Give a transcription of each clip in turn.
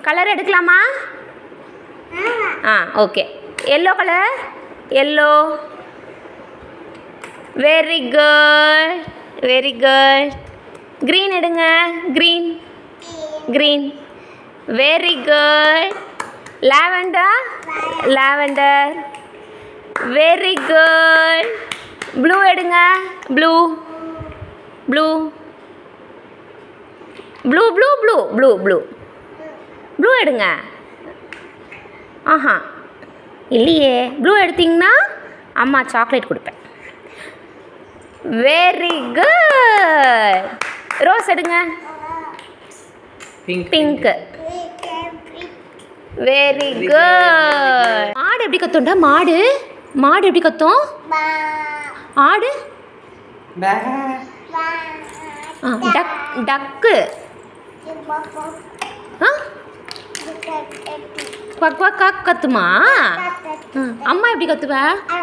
colour எடுக்கலாமா ஆ okay yellow colour yellow very good very good green எடுங்க green green very good lavender lavender very good blue எடுங்க blue blue blue blue blue blue blue blue எடுங்க ஆஹா இல்லையே blue எடுத்தீங்கன்னா அம்மா chocolate கொடுப்பேன் வெரி குட் ரோஸ் எடுங்க pink pink very good மாடு எப்படி கத்தும்டா மாடு மாடு எப்படி கத்தும் ஆடு பே ஆ டக் டக்கு ஆ குவக் குவக் குவக் கத்துமா ஆ, அம்மா எப்படி கத்துவ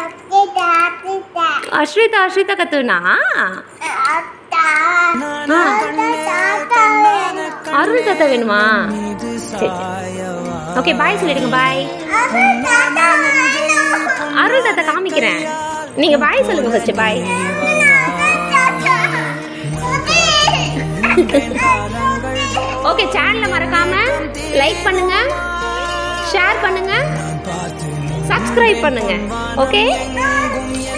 அஸ்ரிதா அஸ்ரிதா கத்துவனா அருள் தாத்தா வேணுமா சரி ஓகே பாய் சொல்லிடுங்க பாய் அருள் தாத்தா காமிக்கிறேன் நீங்க பாய் சொல்லுங்க ஃபர்ஸ்ட் பாய் ஓகே சேனலை மறக்காம லைக் பண்ணுங்க ஷேர் பண்ணுங்க சப்ஸ்கிரைப் பண்ணுங்க ஓகே